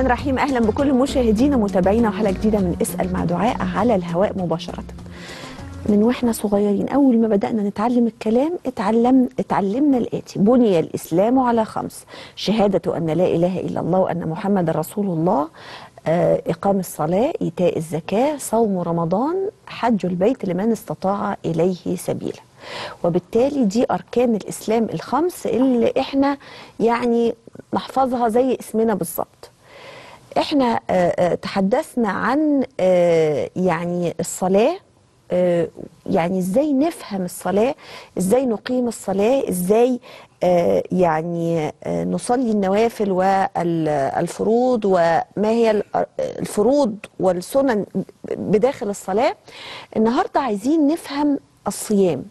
الرحيم اهلا بكل مشاهدينا ومتابعينا وحلقه جديده من اسال مع دعاء على الهواء مباشره. من واحنا صغيرين اول ما بدانا نتعلم الكلام اتعلم اتعلمنا الاتي بني الاسلام على خمس شهاده ان لا اله الا الله وان محمد رسول الله آه، اقام الصلاه ايتاء الزكاه صوم رمضان حج البيت لمن استطاع اليه سبيلا. وبالتالي دي اركان الاسلام الخمس اللي احنا يعني نحفظها زي اسمنا بالظبط. احنا آه، آه، تحدثنا عن آه، يعني الصلاه آه، يعني ازاي نفهم الصلاه ازاي نقيم الصلاه ازاي آه، يعني آه، نصلي النوافل والفروض وما هي ال- الفروض والسنن بداخل الصلاه النهارده عايزين نفهم الصيام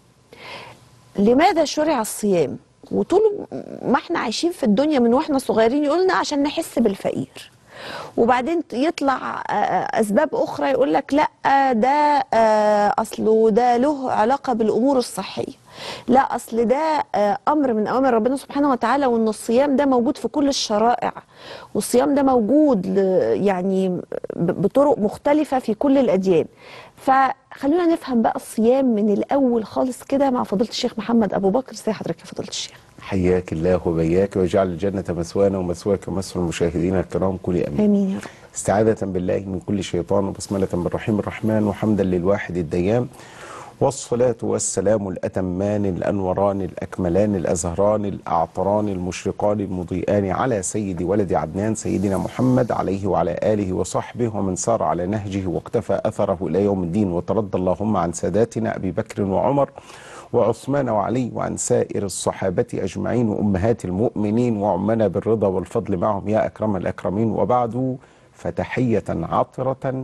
لماذا شرع الصيام وطول ما احنا عايشين في الدنيا من واحنا صغيرين يقولنا عشان نحس بالفقير وبعدين يطلع آه، آه، اسباب اخرى يقول لك لا آه، ده آه، اصله ده له علاقه بالامور الصحيه لا اصل ده آه، امر من اوامر ربنا سبحانه وتعالى وان الصيام ده موجود في كل الشرائع والصيام ده موجود ل- يعني ب- بطرق مختلفه في كل الاديان فخلونا نفهم بقى الصيام من الاول خالص كده مع فضيله الشيخ محمد ابو بكر ازي حضرتك يا فضيله الشيخ حياك الله وبياك ويجعل الجنة مثوانا ومثواك ومثوى المشاهدين الكرام كل أمين امين يا رب استعاذة بالله من كل شيطان وبسملة بالرحيم الرحمن وحمدا للواحد الديان والصلاة والسلام الأتمان الأنوران الأكملان الأزهران الأعطران المشرقان المضيئان على سيد ولد عدنان سيدنا محمد عليه وعلى آله وصحبه ومن سار على نهجه واقتفى أثره إلى يوم الدين وترضى اللهم عن ساداتنا أبي بكر وعمر وعثمان وعلي وعن سائر الصحابة أجمعين وأمهات المؤمنين وعمنا بالرضا والفضل معهم يا أكرم الأكرمين وبعد فتحية عطرة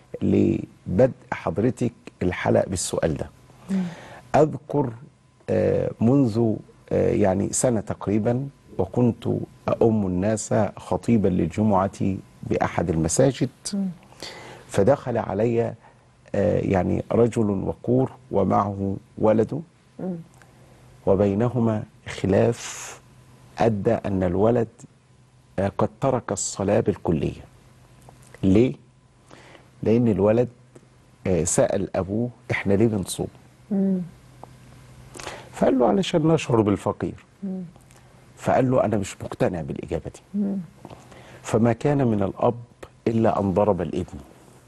لبدء حضرتك الحلقة بالسؤال ده أذكر آه، منذ آه، يعني سنة تقريبا وكنت أؤم الناس خطيبا للجمعة بأحد المساجد فدخل علي آه، يعني رجل وقور ومعه ولد وبينهما خلاف أدى أن الولد آه، قد ترك الصلاة بالكلية ليه؟ لأن الولد آه، سأل أبوه إحنا ليه بنصوم؟ فقال له علشان نشعر بالفقير فقال له أنا مش مقتنع بالإجابة دي فما كان من الأب إلا أن ضرب الابن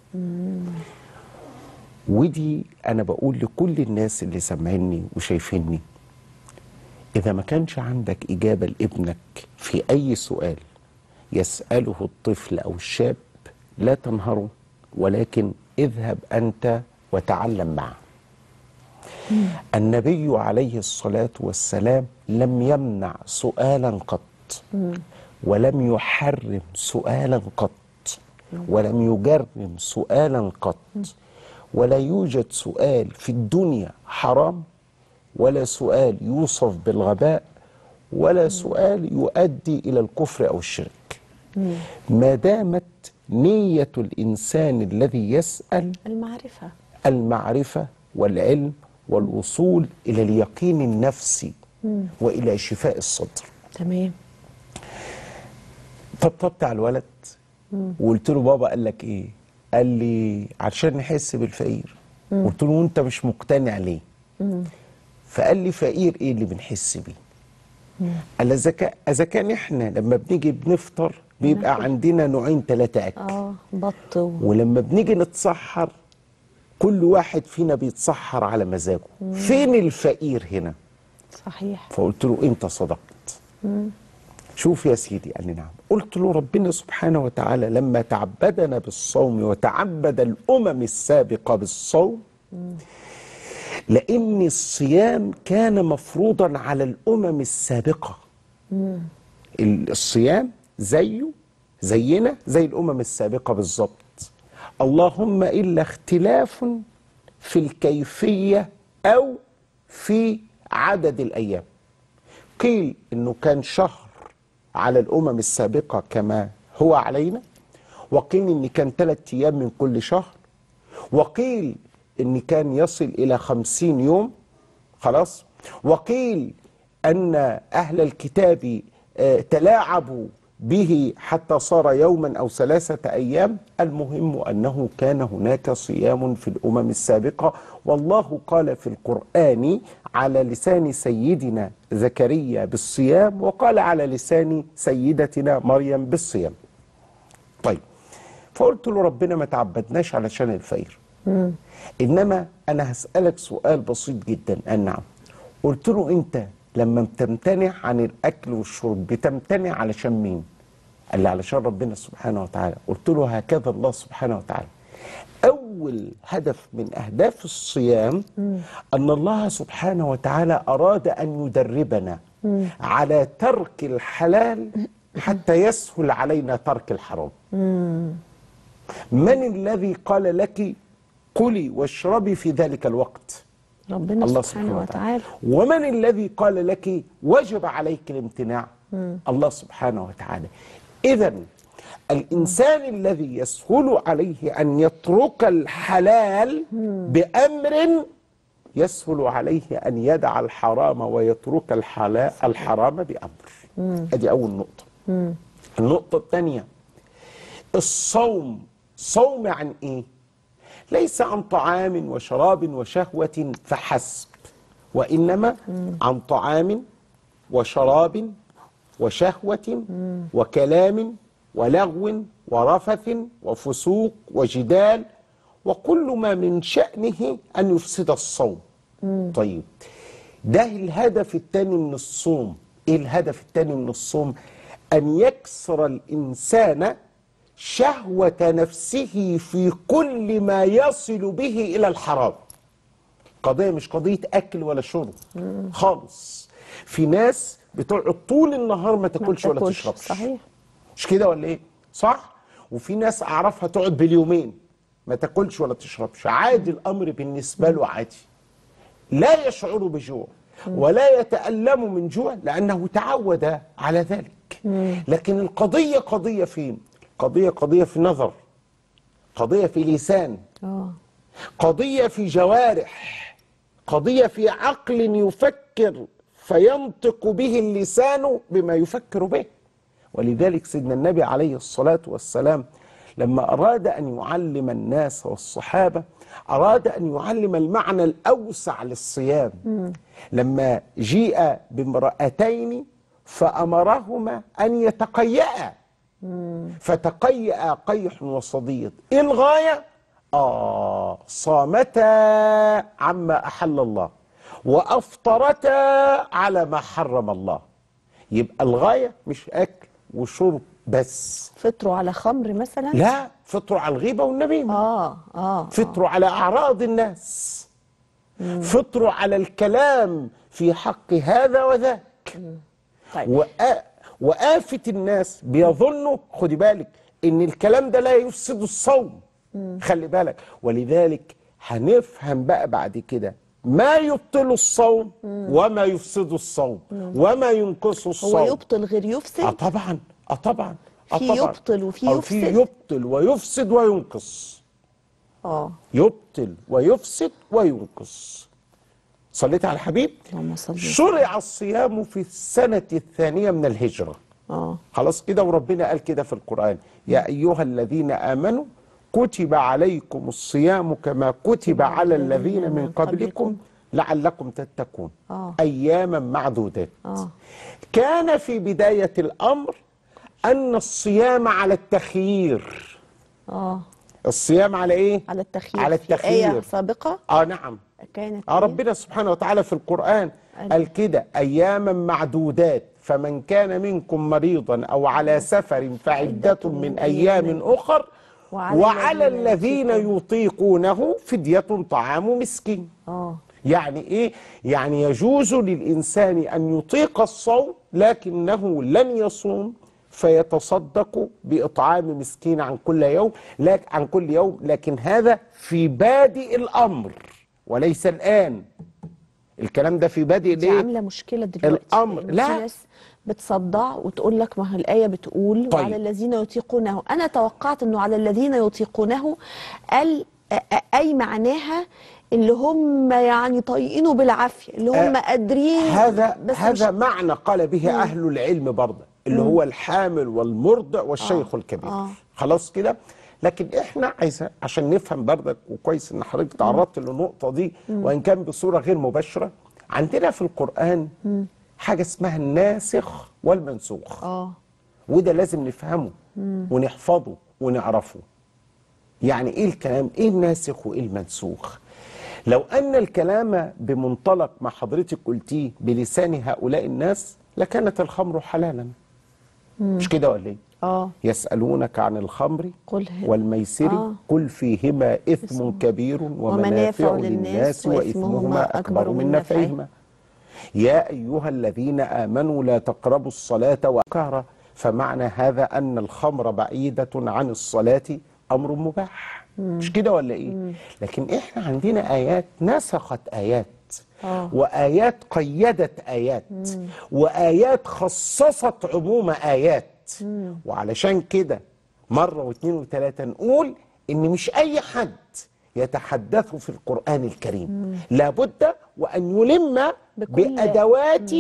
ودي أنا بقول لكل الناس اللي سامعيني وشايفيني إذا ما كانش عندك إجابة لابنك في أي سؤال يسأله الطفل أو الشاب لا تنهره ولكن اذهب أنت وتعلم معه النبي عليه الصلاة والسلام لم يمنع سؤالا قط ولم يحرم سؤالا قط ولم يجرم سؤالا قط ولا يوجد سؤال في الدنيا حرام ولا سؤال يوصف بالغباء ولا سؤال يؤدي إلى الكفر أو الشرك ما دامت نية الإنسان الذي يسأل المعرفه المعرفة والعلم والوصول إلى اليقين النفسي وإلى شفاء الصدر تمام طبطبت على الولد وقلت له بابا قال لك ايه قال لي عشان نحس بالفقير قلت له وانت مش مقتنع ليه فقال لي فقير ايه اللي بنحس بيه قال اذا كان اذا كان احنا لما بنيجي بنفطر بيبقى عندنا نوعين ثلاثه اكل اه بط و... ولما بنيجي نتسحر كل واحد فينا بيتسحر على مزاجه فين الفقير هنا صحيح فقلت له انت صدقت شوف يا سيدي قال لي نعم قلت له ربنا سبحانه وتعالى لما تعبدنا بالصوم وتعبد الامم السابقه بالصوم لان الصيام كان مفروضا على الامم السابقه الصيام زيه زينا زي الامم السابقه بالظبط اللهم الا اختلاف في الكيفيه او في عدد الايام قيل انه كان شهر على الامم السابقه كما هو علينا وقيل ان كان ثلاثة ايام من كل شهر وقيل ان كان يصل الى خمسين يوم خلاص وقيل ان اهل الكتاب آه، تلاعبوا به حتى صار يوما أو ثلاثة أيام المهم أنه كان هناك صيام في الأمم السابقة والله قال في القرآن على لسان سيدنا زكريا بالصيام وقال على لسان سيدتنا مريم بالصيام طيب فقلت له ربنا ما تعبدناش علشان الفقير انما انا هسالك سؤال بسيط جدا نعم قلت له انت لما بتمتنع عن الاكل والشرب بتمتنع علشان مين قال لي علشان ربنا سبحانه وتعالى قلت له هكذا الله سبحانه وتعالى اول هدف من اهداف الصيام ان الله سبحانه وتعالى اراد ان يدربنا على ترك الحلال حتى يسهل علينا ترك الحرام من الذي قال لك كلي واشربي في ذلك الوقت ربنا الله سبحانه سبحانه وتعالى وتعالى ومن الذي قال لك وجب عليك الامتناع الله سبحانه وتعالى إذا الإنسان الذي يسهل عليه أن يترك الحلال بأمر يسهل عليه أن يدع الحرام ويترك الحلال الحرام بأمر أدي أول نقطة النقطة الثانية الصوم صوم عن إيه؟ ليس عن طعام وشراب وشهوة فحسب وإنما عن طعام وشراب وشهوة وكلام ولغو ورفث وفسوق وجدال وكل ما من شأنه أن يفسد الصوم طيب ده الهدف الثاني من الصوم ايه الهدف الثاني من الصوم ان يكسر الانسان شهوة نفسه في كل ما يصل به الى الحرام قضية مش قضية اكل ولا شرب خالص في ناس بتقعد طول النهار ما ما تاكلش ولا بتاكلش. تشربش صحيح مش كده ولا ايه صح وفي ناس اعرفها تقعد باليومين ما تاكلش ولا تشربش عادي الامر بالنسبه له عادي لا يشعر بجوع ولا يتألم من جوع لأنه تعود على ذلك لكن القضية قضية فين قضية قضية في نظر قضية في لسان اه قضية في جوارح قضية في عقل يفكر فينطق به اللسان بما يفكر به ولذلك سيدنا النبي عليه الصلاة والسلام لما أراد أن يعلم الناس والصحابة أراد أن يعلم المعنى الأوسع للصيام لما جيء بامرأتين فأمرهما أن يتقيأ فتقيأ قيح وصديد إيه الغاية؟ آه صامتا عما أحل الله وأفطرتا على ما حرم الله يبقى الغاية مش أكل وشرب بس فطروا على خمر مثلا لا فطروا على الغيبة والنميمة اه اه فطروا على أعراض الناس فطروا على الكلام في حق هذا وذاك طيب وآ... وآفة الناس بيظنوا خدي بالك إن الكلام ده لا يفسد الصوم خلي بالك ولذلك هنفهم بقى بعد كده ما يبطل الصوم وما يفسد الصوم وما ينقص هو الصوم يبطل غير يفسد اه طبعا اه طبعا اه في طبعا يبطل وفي أو في يفسد؟ يبطل ويفسد وينقص اه يبطل ويفسد وينقص صليت على الحبيب اللهم صل وسلم. شرع الصيام في السنة الثانية من الهجرة اه خلاص كده وربنا قال كده في القرآن يا أيها الذين آمنوا كتب عليكم الصيام كما كتب على الذين من قبلكم لعلكم تتقون آه. أياما معدودات آه. كان في بداية الأمر أن الصيام على التخيير اه الصيام على إيه؟ على التخيير على في آية التخيير سابقة آه نعم كانت اه إيه؟ ربنا سبحانه وتعالى في القرآن قال كده أياما معدودات فمن كان منكم مريضا أو على سفر فعدة من أيام أخر وعلى وعلى الذين الذين يطيقونه فدية طعام مسكين اه يعني إيه؟ يعني يجوز للإنسان أن يطيق الصوم لكنه لن يصوم فيتصدق بإطعام مسكين عن كل يوم لك عن كل يوم لكن هذا في بادئ الأمر وليس الآن الكلام ده في بادئ دي الايه؟ عامله مشكله دلوقتي الأمر. لأن لا. في ناس بتصدع وتقول لك ما هي الايه بتقول طيب. وعلى الذين يطيقونه انا توقعت انه على الذين يطيقونه قال أ- أ- اي معناها اللي هم يعني طايقينه بالعافيه اللي هم آه، قادرين هذا بس هذا مش معنى قال به أهل العلم برضه اللي هو الحامل والمرضع والشيخ الكبير آه. خلاص كده لكن احنا عايزه عشان نفهم بردك وكويس ان حضرتك تعرضت للنقطه دي وان كان بصوره غير مباشره عندنا في القران حاجه اسمها الناسخ والمنسوخ اه وده لازم نفهمه ونحفظه ونعرفه يعني ايه الكلام ايه الناسخ وايه المنسوخ لو ان الكلام بمنطلق ما حضرتك قلتيه بلسان هؤلاء الناس لكانت الخمر حلالا مش كده ولا ايه اه يسألونك عن الخمر قل هي- والميسر آه. قل فيهما إثم كبير ومنافع للناس وإثمهما أكبر من نفعهما يا أيها الذين آمنوا لا تقربوا الصلاة وكهرة فمعنى هذا أن الخمر بعيدة عن الصلاة أمر مباح مش كده ولا إيه لكن إحنا عندنا آيات نسخت آيات آه. وآيات قيدت آيات وآيات خصصت عموم آيات وعلشان كده مرة واثنين وثلاثة نقول إن مش أي حد يتحدث في القرآن الكريم لابد وأن يلم بكل- بأدوات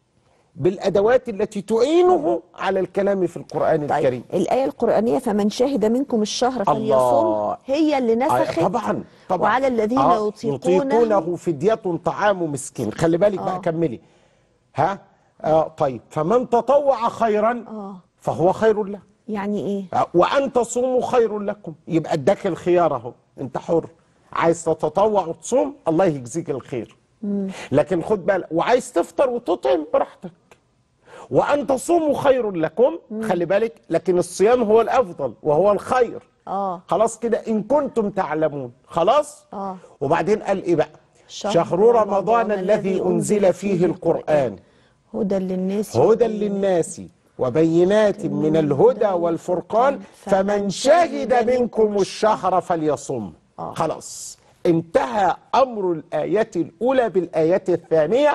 بالأدوات التي تعينه على الكلام في القرآن طيب الكريم الآية القرآنية فمن شهد منكم الشهر الله. فليصم هي اللي نسخت آه طبعا طبعا وعلى الذين آه يطيقونه يطيقونه فدية طعام مسكين خلي بالك بقى آه. كملي ها آه طيب فمن تطوع خيرا آه. فهو خير له يعني ايه آه، وان تصوموا خير لكم يبقى اداك الخيار اهو انت حر عايز تتطوع وتصوم الله يجزيك الخير لكن خد بالك وعايز تفطر وتطعم براحتك وان تصوموا خير لكم خلي بالك لكن الصيام هو الافضل وهو الخير اه خلاص كده ان كنتم تعلمون خلاص آه. وبعدين قال ايه بقى شهر شهر رمضان الذي انزل فيه القران هدى للناس هدى للناس وبينات من الهدى والفرقان فمن شهد منكم الشهر فليصم آه. خلاص انتهى امر الايه الاولى بالايه الثانيه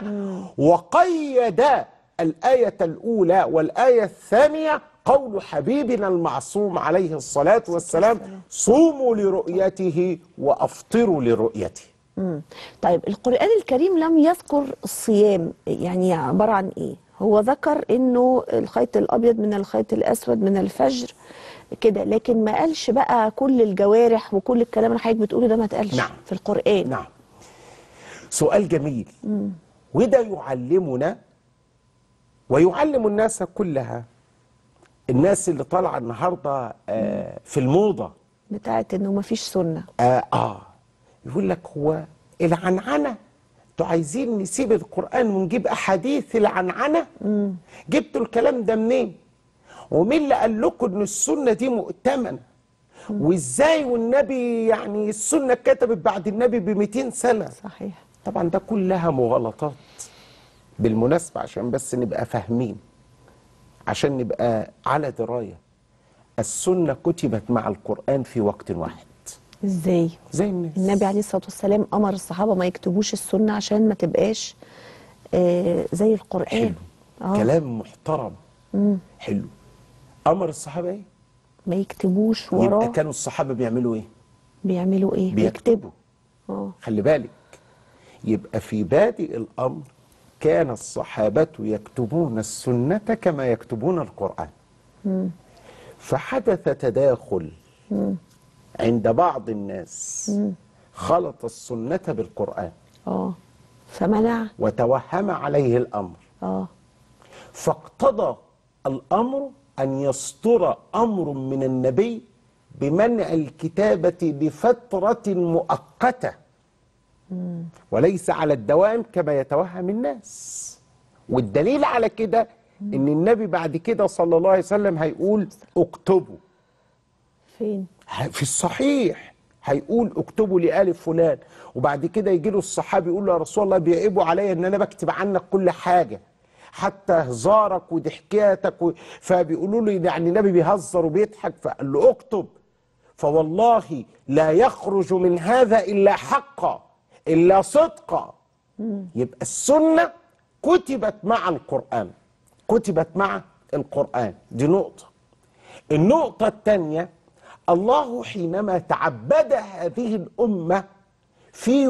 وقيد الايه الاولى والايه الثانيه قول حبيبنا المعصوم عليه الصلاه والسلام صوموا لرؤيته وافطروا لرؤيته مم. طيب القرآن الكريم لم يذكر الصيام يعني عبارة عن ايه هو ذكر انه الخيط الابيض من الخيط الاسود من الفجر كده لكن ما قالش بقى كل الجوارح وكل الكلام اللي حضرتك بتقوله ده ما اتقالش نعم. في القرآن نعم سؤال جميل وده يعلمنا ويعلم الناس كلها الناس اللي طالعه النهارده آه في الموضه بتاعت انه ما فيش سنة آه, اه يقول لك هو العنعنه انتوا عايزين نسيب القران ونجيب احاديث العنعنه جبتوا الكلام ده منين ومين اللي قال لكم ان السنه دي مؤتمنه وازاي والنبي يعني السنه اتكتبت بعد النبي ب 200 سنه صحيح طبعا ده كلها مغالطات بالمناسبة عشان بس نبقى فاهمين عشان نبقى على دراية السنة كتبت مع القرآن في وقت واحد ازاي زي الناس النبي عليه الصلاة والسلام امر الصحابة ما يكتبوش السنة عشان ما تبقاش آه زي القرآن حلو آه. كلام محترم حلو أمر الصحابة إيه؟ ما يكتبوش يبقى وراه كانوا الصحابة بيعملوا إيه؟ بيعملوا ايه بيكتبوا اه خلي بالك يبقى في بادئ الأمر كان الصحابة يكتبون السنة كما يكتبون القرآن فحدث تداخل عند بعض الناس خلط السنة بالقرآن اه فمنع وتوهم عليه الأمر اه فاقتضى الأمر أن يصدر أمر من النبي بمنع الكتابة لفترة مؤقتة وليس على الدوام كما يتوهم الناس والدليل على كده ان النبي بعد كده صلى الله عليه وسلم هيقول اكتبوا فين في الصحيح هيقول اكتبوا لآل فلان وبعد كده يجي له الصحابي يقول له يا رسول الله بيعيبوا عليا ان انا بكتب عنك كل حاجه حتى هزارك وضحكاتك و... فبيقولوا له يعني النبي بيهزر وبيضحك فقال له اكتب فوالله لا يخرج من هذا الا حقا الا صدقا يبقى السنه كتبت مع القران كتبت مع القران دي نقطه النقطة الثانية الله حينما تعبد هذه الأمة في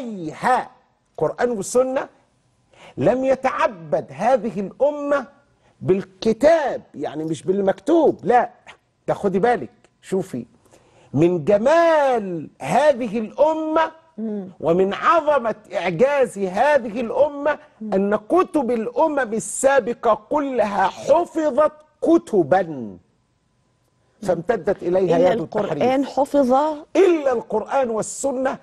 وحييها قرآن وسنة لم يتعبد هذه الأمة بالكتاب يعني مش بالمكتوب لا ده خدي بالك شوفي من جمال هذه الأمة ومن عظمة إعجاز هذه الأمة أن كتب الأمم السابقة كلها حفظت كتبا فامتدت إليها إن يد التحريف القرآن حفظ إلا القرآن والسنة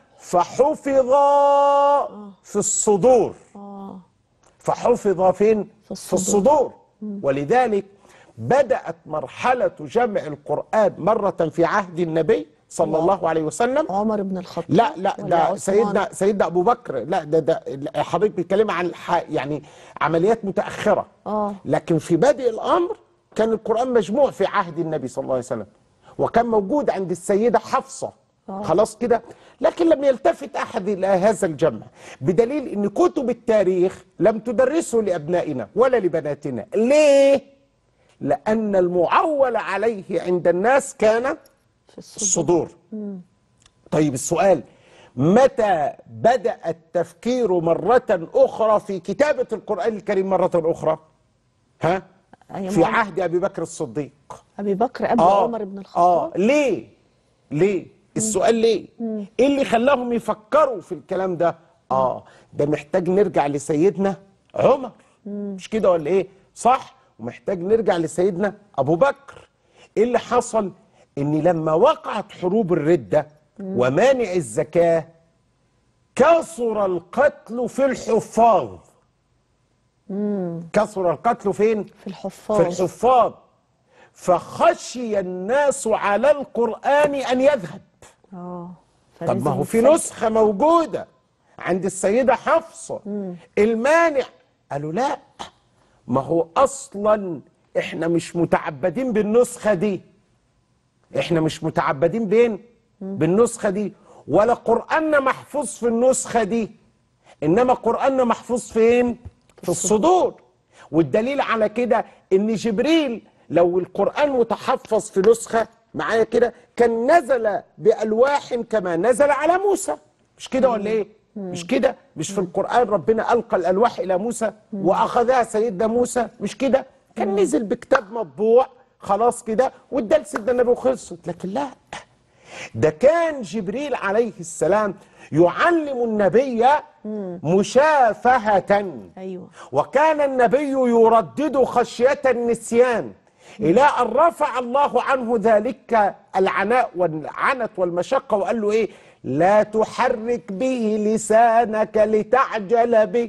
فحفظ في الصدور فحفظ فين؟ في الصدور. الصدور ولذلك بدأت مرحلة جمع القرآن مرة في عهد النبي صلى الله عليه وسلم عمر بن الخطاب لا لا ولا ده عثمان؟ سيدنا سيدنا ابو بكر لا ده ده حضرتك بتتكلم عن ح- يعني عمليات متاخره آه. لكن في بدء الامر كان القران مجموع في عهد النبي صلى الله عليه وسلم وكان موجود عند السيده حفصه آه. خلاص كده لكن لم يلتفت احد الى هذا الجمع بدليل ان كتب التاريخ لم تدرسه لابنائنا ولا لبناتنا ليه لان المعول عليه عند الناس كان في الصدور الصدور طيب السؤال متى بدأ التفكير مرة أخرى في كتابة القرآن الكريم مرة أخرى ها أيام في عمر. عهد أبي بكر الصديق أبي بكر قبل عمر بن الخطاب آه ليه ليه السؤال ليه ايه اللي خلاهم يفكروا في الكلام ده اه ده محتاج نرجع لسيدنا عمر مش كده ولا ايه صح ومحتاج نرجع لسيدنا ابو بكر ايه اللي حصل ان لما وقعت حروب الردة ومانع الزكاة كثر القتل في الحفاظ كثر القتل فين في في الحفاظ الحفاظ فخشي الناس على القرآن أن يذهب اه طب ما فلازم هو في يتسجل. نسخة موجودة عند السيدة حفصة المانع قالوا لا ما هو أصلا إحنا مش متعبدين بالنسخة دي إحنا مش متعبدين بين بالنسخة دي ولا قرآننا محفوظ في النسخة دي إنما قرآننا محفوظ فين في الصدور والدليل على كده إن جبريل لو القرآن متحفظ في نسخة معايا كده كان نزل بألواح كما نزل على موسى مش كده ولا إيه مش كده مش في القرآن ربنا ألقى الألواح إلى موسى وأخذها سيدنا موسى مش كده كان نزل بكتاب مطبوع خلاص كده وادى لسيدنا النبي وخلصت لكن لا ده كان جبريل عليه السلام يعلم النبي مشافهة ايوه وكان النبي يردد خشية النسيان إلى أن رفع الله عنه ذلك العناء والعنت والمشقة وقال له إيه لا تحرك به لسانك لتعجل به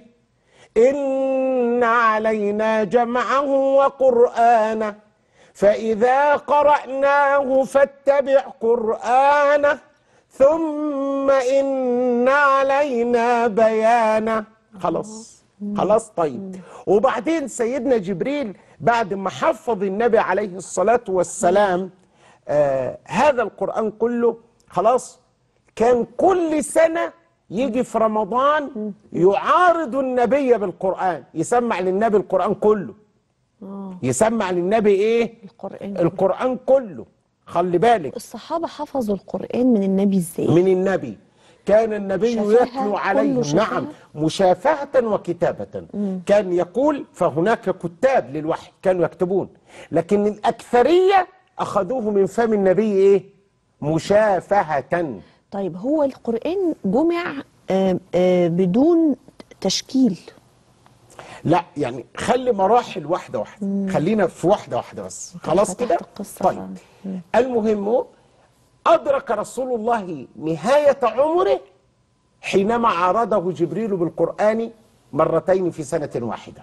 إن علينا جمعه وقرآنه فإذا قرأناه فاتبع قرآنه ثم إن علينا بيانه خلاص خلاص طيب وبعدين سيدنا جبريل بعد ما حفظ النبي عليه الصلاة والسلام آه هذا القرآن كله خلاص كان كل سنة يجي في رمضان يعارض النبي بالقرآن يسمع للنبي القرآن كله يسمع للنبي ايه القرآن القرآن كله خلي بالك الصحابة حفظوا القرآن من النبي ازاي؟ من النبي كان النبي شفاهة، يتلو كله عليهم شفاهة؟ نعم مشافهة وكتابة كان يقول فهناك كتاب للوحي كانوا يكتبون لكن الأكثرية أخذوه من فم النبي إيه مشافهة طيب هو القرآن جمع آه، آه، بدون تشكيل لا يعني خلي مراحل واحدة واحدة خلينا في واحدة واحدة بس خلاص فتحت كده القصة طيب فعلا. المهم أدرك رسول الله نهاية عمره حينما عارضه جبريل بالقرآن مرتين في سنة واحدة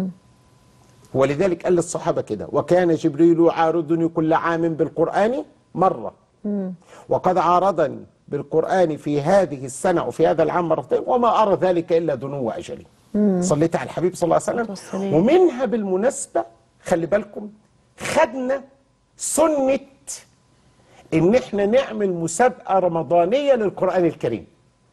ولذلك قال للصحابة كده وكان جبريل يعارضني كل عام بالقرآن مرة وقد عارضني بالقرآن في هذه السنة وفي هذا العام مرتين وما أرى ذلك إلا دنو أجلي صليت على الحبيب صلى الله عليه وسلم والسلام. ومنها بالمناسبة خلي بالكم خدنا سنة ان احنا نعمل مسابقة رمضانية للقرآن الكريم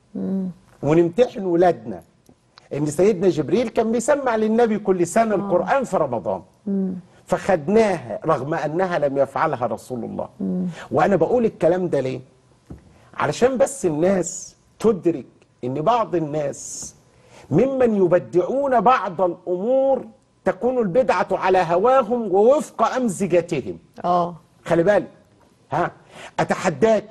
ونمتحن ولادنا ان سيدنا جبريل كان بيسمع للنبي كل سنة القرآن في رمضان فخدناها رغم انها لم يفعلها رسول الله وانا بقول الكلام ده ليه علشان بس الناس تدرك ان بعض الناس ممن يبدعون بعض الامور تكون البدعة على هواهم ووفق أمزجتهم اه خلي بالك ها اتحداك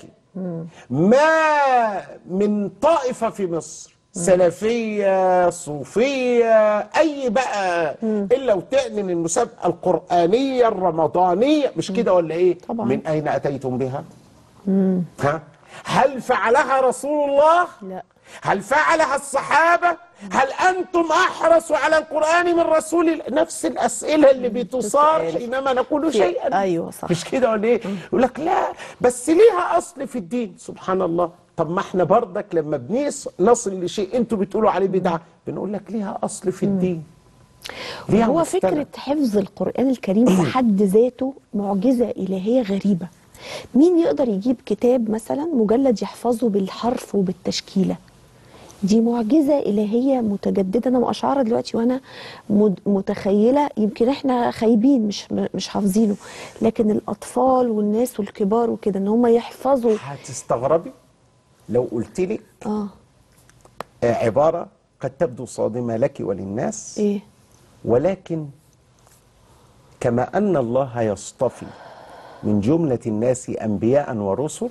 ما من طائفه في مصر سلفيه صوفيه اي بقى الا وتعلن المسابقه القرانيه الرمضانيه مش كده ولا ايه طبعا. من اين اتيتم بها ها هل فعلها رسول الله لا. هل فعلها الصحابه هل انتم احرصوا على القران من رسول الله؟ نفس الاسئله اللي بتصار بتسأل. حينما نقول في- شيئا أيوة صح. مش كده ولا ايه يقول لك لا بس ليها اصل في الدين سبحان الله طب ما احنا بردك لما بنيس نصل لشيء انتوا بتقولوا عليه بدعه بنقول لك ليها اصل في الدين ليها هو مستند. فكرة حفظ القرآن الكريم في حد ذاته معجزة إلهية غريبة مين يقدر يجيب كتاب مثلا مجلد يحفظه بالحرف وبالتشكيلة دي معجزة إلهية متجددة أنا مقشعرة دلوقتي وأنا مد- متخيلة يمكن إحنا خايبين مش مش حافظينه لكن الأطفال والناس والكبار وكده إن هم يحفظوا هتستغربي لو قلت لك آه آه، عباره قد تبدو صادمه لك وللناس إيه ولكن كما ان الله يصطفي من جمله الناس انبياء ورسل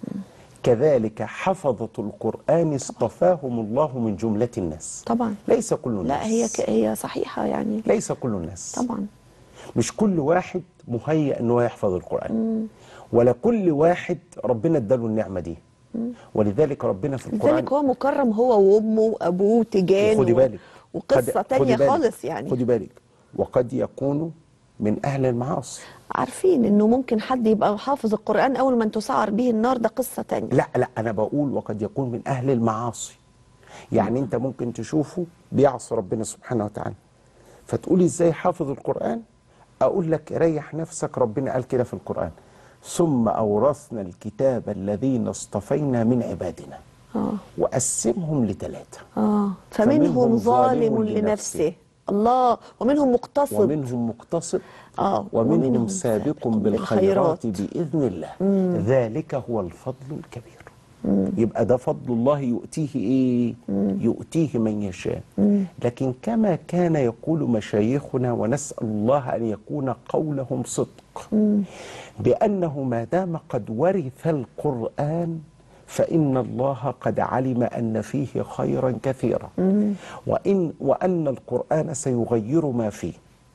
كذلك حفظة القرآن اصطفاهم الله من جملة الناس طبعا ليس كل الناس لا هي ك... هي صحيحة يعني ليس كل الناس طبعا مش كل واحد مهيأ ان هو يحفظ القرآن ولا كل واحد ربنا اداله النعمة دي ولذلك ربنا في القرآن لذلك هو مكرم هو وامه وابوه تجان خدي و- بالك وقصه قد- تانية خدي بالك. خالص يعني خدي بالك وقد يكون من أهل المعاصي عارفين انه ممكن حد يبقى حافظ القران اول ما تسعر به النار ده قصه تانية لا لا أنا بقول وقد يكون من أهل المعاصي يعني أنت ممكن تشوفه بيعصي ربنا سبحانه وتعالى فتقولي إزاي حافظ القرآن أقول لك ريح نفسك ربنا قال كده في القرآن ثم أورثنا الكتاب الذين اصطفينا من عبادنا اه وقسمهم لثلاثة اه فمنهم فمنهم ظالم ظالم لنفسه لنفسه. الله ومنهم مقتصد ومنهم مقتصد آه، ومنهم, ومنهم سابق سابق بالخيرات بالخيرات. بإذن الله ذلك هو الفضل الكبير يبقى ده فضل الله يؤتيه إيه يؤتيه من يشاء لكن كما كان يقول مشايخنا ونسأل الله أن يكون قولهم صدق بأنه ما دام قد ورث القرآن فإن الله قد علم أن فيه خيرا كثيرا وإن وأن القرآن سيغير ما فيه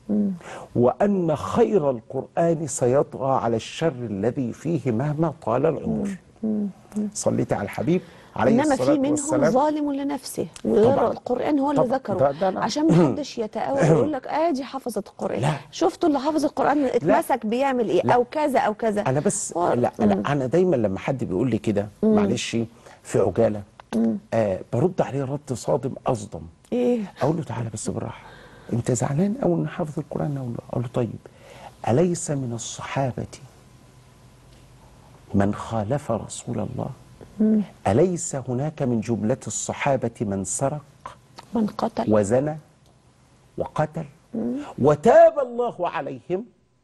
وأن خير القرآن سيطغى على الشر الذي فيه مهما طال العمر صليت على الحبيب عليه انما الصلاة في منهم والسلام ظالم لنفسه ويرى طبعاً. القران هو اللي طبعاً. ذكره ده- ده أنا- عشان ما حدش يتأول يقول لك ادي حفظت القران لا. شفتوا اللي حافظ القران اتمسك بيعمل ايه لا. او كذا او كذا انا بس و- لا, لا انا دايما لما حد بيقول لي كده معلش في عجاله آه برد عليه رد صادم اصدم ايه اقول له تعالى بس بالراحه انت زعلان قوي ان حافظ القران اقول له اقول له طيب اليس من الصحابه من خالف رسول الله اليس هناك من جمله الصحابه من سرق من قتل وزنى وقتل وتاب الله عليهم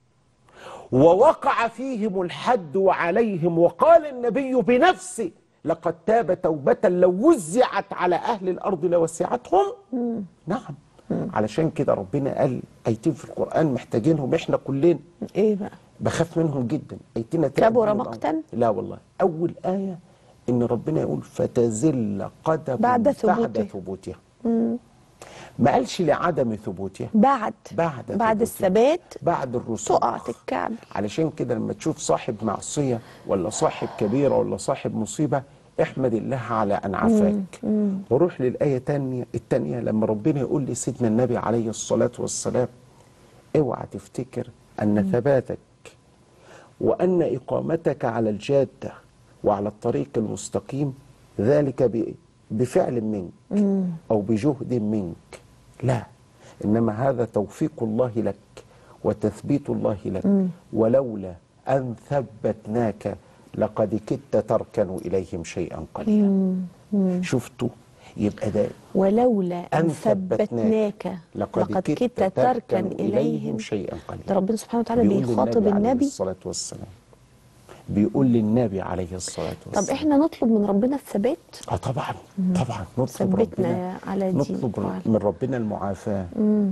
ووقع فيهم الحد عليهم وقال النبي بنفسه لقد تاب توبة لو وزعت على أهل الأرض لوسعتهم نعم علشان كده ربنا قال أيتين في القرآن محتاجينهم إحنا كلنا ايه بقى بخاف منهم جدا أيتين كبر مقتا؟ لا والله أول آية إن ربنا يقول فتزل قدم بعد بعد ثبوته. ثبوتها ما قالش لعدم ثبوتها بعد بعد بعد ثبوتها. الثبات بعد الرسوخ تقع تتكعب علشان كده لما تشوف صاحب معصية ولا صاحب كبيرة ولا صاحب مصيبة احمد الله على أن عافاك وروح للآية تانية التانية لما ربنا يقول لسيدنا النبي عليه الصلاة والسلام اوعى تفتكر أن ثباتك وأن إقامتك على الجادة وعلى الطريق المستقيم ذلك ب- بفعل منك أو بجهد منك لا إنما هذا توفيق الله لك وتثبيت الله لك ولولا أن ثبتناك لقد كدت تركن إليهم شيئا قليلا شفتوا يبقى ده ولولا ان أن ثبتناك لقد كدت تركن اليهم شيئا قليلا ده ربنا سبحانه وتعالى بيقول بيخاطب للنبي عليه النبي الصلاة والسلام بيقول للنبي عليه الصلاة والسلام طب احنا نطلب من ربنا الثبات اه طبعا طبعا نطلب ثبتنا ربنا على دينك نطلب وعلى- من ربنا المعافاة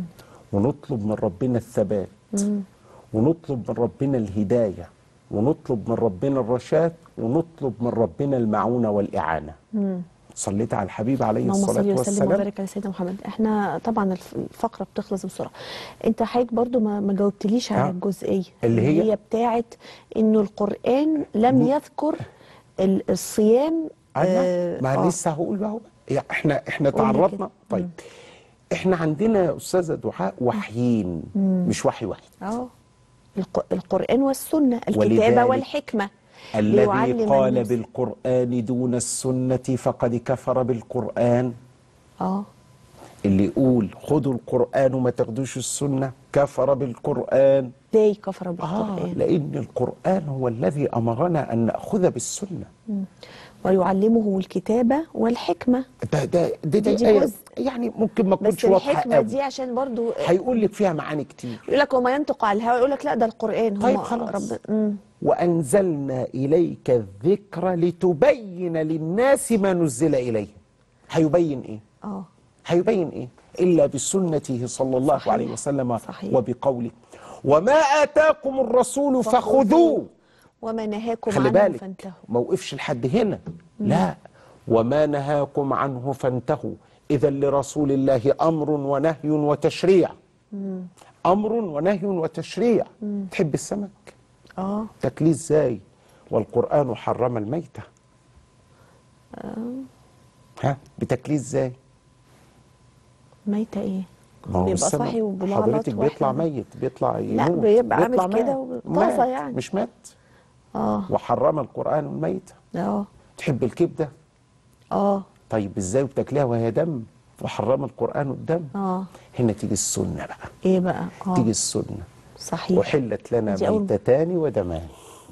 ونطلب من ربنا الثبات ونطلب من ربنا الهداية ونطلب من ربنا الرشاد ونطلب من ربنا المعونة والإعانة صليت على الحبيب عليه اللهم صل الصلاة وسلم والسلام وبارك على سيدنا محمد احنا طبعا الف- الفقره بتخلص بسرعه انت حضرتك برضو ما, ما جاوبتليش على آه. الجزئيه اللي هي؟ هي بتاعت انه القران لم يذكر ال- الصيام أيوة ما آه، لسه هقول بقى هو. يعني احنا احنا قول لي تعرضنا كده. طيب احنا عندنا يا استاذه دعاء وحيين مش وحي واحد اه الق- القران والسنه الكتابه ولذلك والحكمه الذي ليعلم قال الناس. بالقرآن دون السنة فقد كفر بالقرآن اه اللي يقول خدوا القرآن وما تاخدوش السنة كفر بالقرآن ازاي كفر آه بالقران لأن القرآن هو الذي أمرنا أن نأخذ بالسنة ويعلمهم الكتابه والحكمه ده ده ده دي دي آية جزء. يعني ممكن ما بس تكونش واضحة الحكمه قوي دي عشان برضو هيقول لك فيها معاني كتير يقول لك وما ينطق على الهوى يقول لك لا ده القران هم طيب خلاص. رب مم. وأنزلنا إليك الذكر لتبين للناس ما نزل إليه هيبين إيه؟ اه هيبين ايه الا بسنته صلى الله صحيح. عليه وسلم صحيح. وبقوله وما اتاكم الرسول فخذوه وما نهاكم خلي عنه بالك فانتهوا ما وقفش لحد هنا لا وما نهاكم عنه فانتهوا اذا لرسول الله امر ونهي وتشريع امر ونهي وتشريع تحب السمك اه تاكليه ازاي والقران حرم الميته ها بتاكليه ازاي ميتة ايه ما هو بيبقى السمك صاحي وبمغلط حضرتك بيطلع واحنا- ميت بيطلع لا، يموت بيبقى عامل بيطلع كده مات. وطازة مات، يعني. مش مات اه وحرم القرآن الميت اه تحب الكبدة اه طيب ازاي بتاكلها وهي دم وحرم القرآن الدم اه هنا تيجي السنة بقى ايه بقى اه تيجي السنة صحيح وحلت لنا دي أول- ميتتان ودمان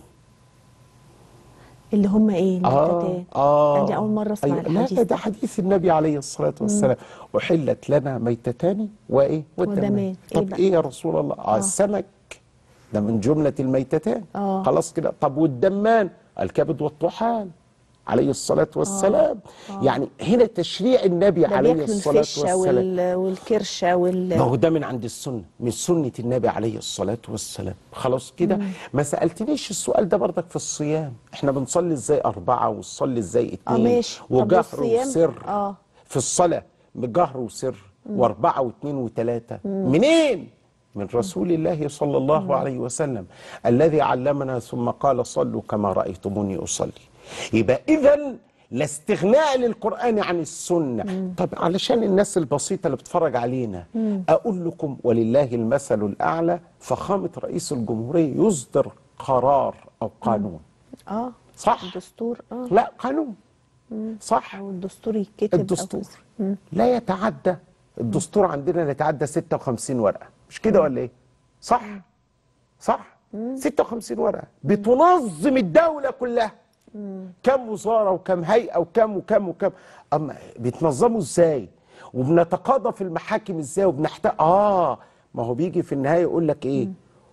اللي هم ايه اه الميتتان اه عندي اول مرة اسمع أيوة. الحديث لا ده حديث النبي عليه الصلاة والسلام أحلت لنا ميتتان وإيه ودمان. والدمان إيه طب بقى؟ إيه يا رسول الله آه. السمك ده من جملة الميتتان آه. خلاص كده طب والدمان الكبد والطحال عليه الصلاة والسلام يعني هنا تشريع النبي ده عليه بياكلوا الصلاة الفشة والسلام وال... والكرشة وال ما هو ده من عند السنة من سنة النبي عليه الصلاة والسلام خلاص كده ما سألتنيش السؤال ده برضك في الصيام احنا بنصلي ازاي أربعة ونصلي ازاي اتنين ماشي. طب وجهر والصيام؟ وسر آه. في الصلاة بجهر وسر وأربعة واثنين وثلاثة منين؟ من رسول الله صلى الله عليه وسلم الذي علمنا ثم قال صلوا كما رأيتموني أصلي يبقى إذا لا استغناء للقرآن عن السنة طب علشان الناس البسيطة اللي بتتفرج علينا أقول لكم ولله المثل الأعلى فخامة رئيس الجمهورية يصدر قرار أو قانون اه صح الدستور اه لا قانون صح او الدستور يتكتب أو الدستور كذا. لا يتعدى الدستور عندنا لا يتعدى 56 ورقه مش كده ولا ايه صح صح 56 ورقه بتنظم الدوله كلها كم وزاره وكم هيئه وكم وكم وكم اما بيتنظموا ازاي وبنتقاضى في المحاكم ازاي وبنحتاج اه ما هو بيجي في النهايه يقول لك ايه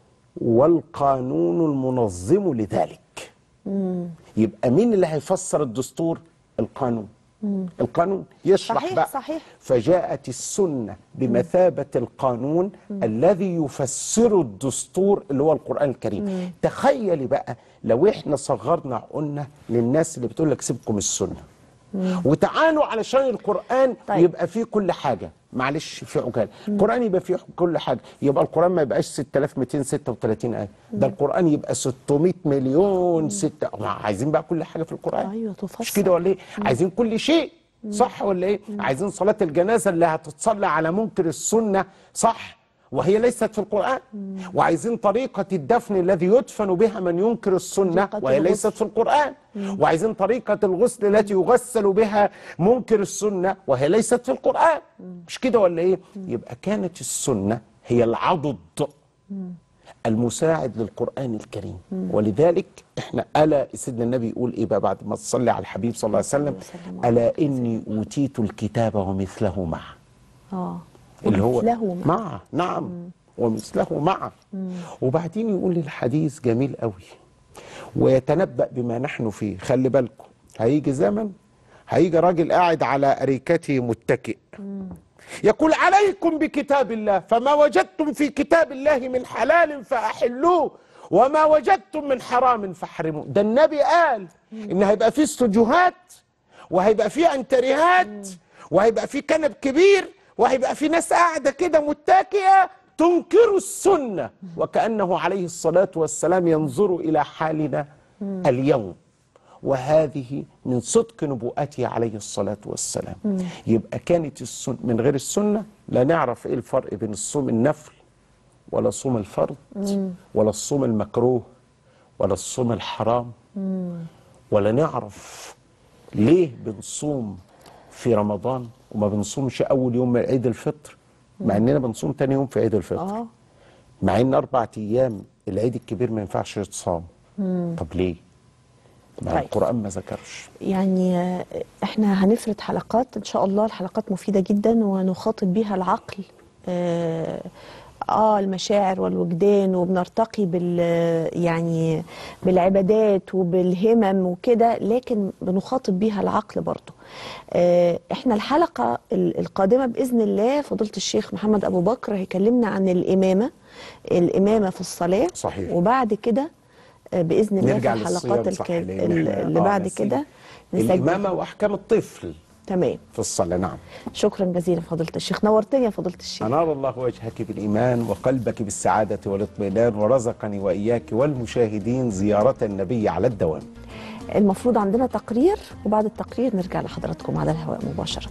والقانون المنظم لذلك يبقى مين اللي هيفسر الدستور القانون القانون يشرح صحيح، بقى صحيح. فجاءت السنة بمثابة القانون الذي يفسر الدستور اللي هو القرآن الكريم تخيلي بقى لو احنا صغرنا عقولنا للناس اللي بتقول لك سيبكم السنة وتعالوا علشان القرآن طيب. يبقى فيه كل حاجة معلش في عجال القرآن يبقى فيه كل حاجة يبقى القرآن ما يبقاش 6236 آية ده القرآن يبقى 600 مليون ستة ما عايزين بقى كل حاجة في القرآن ايوه تفسر مش كده ولا ايه عايزين كل شيء صح ولا ايه عايزين صلاة الجنازة اللي هتتصلى على منكر السنة صح وهي ليست في القرآن وعايزين طريقة الدفن الذي يدفن بها من ينكر السنة طريقة وهي الغسل. ليست في القرآن وعايزين طريقة الغسل التي يغسل بها منكر السنة وهي ليست في القرآن مش كده ولا ايه يبقى كانت السنة هي العضد المساعد للقرآن الكريم ولذلك احنا ألا سيدنا النبي يقول ايه بقى بعد ما تصلي على الحبيب صلى الله عليه وسلم وسلم. ألا إني أوتيت الكتاب ومثله معه اه اللي هو ومثله معه. معه نعم ومثله معه وبعدين يقول الحديث جميل قوي ويتنبأ بما نحن فيه خلي بالكم هيجي زمن هيجي راجل قاعد على أريكته متكئ يقول عليكم بكتاب الله فما وجدتم في كتاب الله من حلال فأحلوه وما وجدتم من حرام فاحرموه ده النبي قال إن هيبقى فيه استوديوهات وهيبقى فيه انتريهات وهيبقى فيه كنب كبير وهيبقى فيه ناس قاعدة كده متكئة تنكر السنة وكأنه عليه الصلاة والسلام ينظر إلى حالنا اليوم وهذه من صدق نبوءته عليه الصلاة والسلام يبقى كانت السنة من غير السنة لا نعرف ايه الفرق بين الصوم النفل ولا صوم الفرض ولا الصوم المكروه ولا الصوم الحرام ولا نعرف ليه بنصوم في رمضان وما بنصومش أول يوم من عيد الفطر مع إننا بنصوم تاني يوم في عيد الفطر اه مع إن أربع أيام العيد الكبير ما ينفعش يتصام طب ليه؟ مع طيب. القرآن ما ذكرش يعني آه، احنا هنفرد حلقات ان شاء الله الحلقات مفيده جدا ونخاطب بيها العقل اه, آه المشاعر والوجدان وبنرتقي بال يعني بالعبادات وبالهمم وكده لكن بنخاطب بيها العقل برضه آه احنا الحلقه ال- القادمه باذن الله فضيله الشيخ محمد ابو بكر هيكلمنا عن الامامه الامامه في الصلاه صحيح. وبعد كده آه، باذن الله في نرجع الحلقات للصيام صح الك- لأن إحنا اللي آه بعد ناسيين. كده نسجل الإمامة وأحكام الطفل تمام في الصلاة نعم شكرا جزيلا فضيله الشيخ نورتني يا فضيله الشيخ أنار الله وجهك بالإيمان وقلبك بالسعادة والاطمئنان ورزقني وإياك والمشاهدين زيارة النبي على الدوام المفروض عندنا تقرير وبعد التقرير نرجع لحضراتكم على الهواء مباشره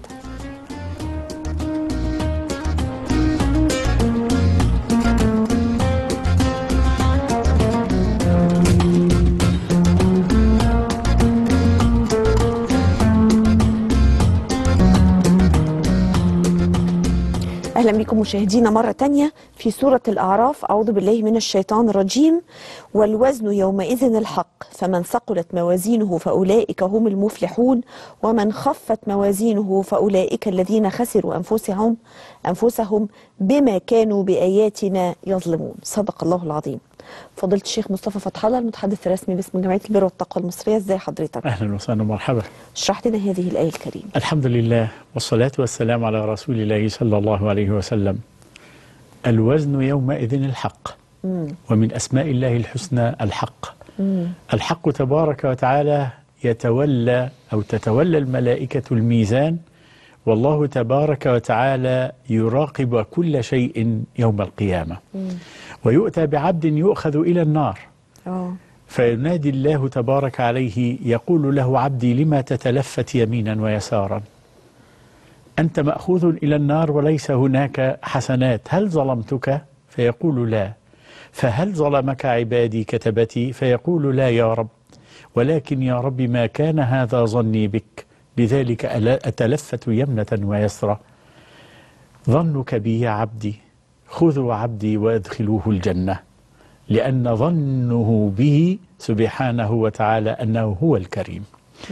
أهلا بكم مشاهدينا مرة تانية في سورة الأعراف أعوذ بالله من الشيطان الرجيم والوزن يومئذ الحق فمن ثقلت موازينه فأولئك هم المفلحون ومن خفت موازينه فأولئك الذين خسروا أنفسهم أنفسهم بما كانوا بآياتنا يظلمون صدق الله العظيم فضيلة الشيخ مصطفى فتح الله المتحدث الرسمي باسم جمعية البر والتقوى المصرية ازي حضرتك أهلا وسهلا ومرحبا اشرح لنا هذه الآية الكريمة الحمد لله والصلاة والسلام على رسول الله صلى الله عليه وسلم الوزن يومئذ الحق ومن أسماء الله الحسنى الحق الحق تبارك وتعالى يتولى أو تتولى الملائكة الميزان والله تبارك وتعالى يراقب كل شيء يوم القيامة ويؤتى بعبد يؤخذ إلى النار اه فينادي الله تبارك عليه يقول له عبدي لما تتلفت يمينا ويسارا أنت مأخوذ إلى النار وليس هناك حسنات هل ظلمتك فيقول لا فهل ظلمك عبادي كتبتي فيقول لا يا رب ولكن يا رب ما كان هذا ظني بك لذلك ألا- أتلفت يمنة ويسرى ظنك بي يا عبدي خذوا عبدي وادخلوه الجنة لأن ظنه به سبحانه وتعالى أنه هو الكريم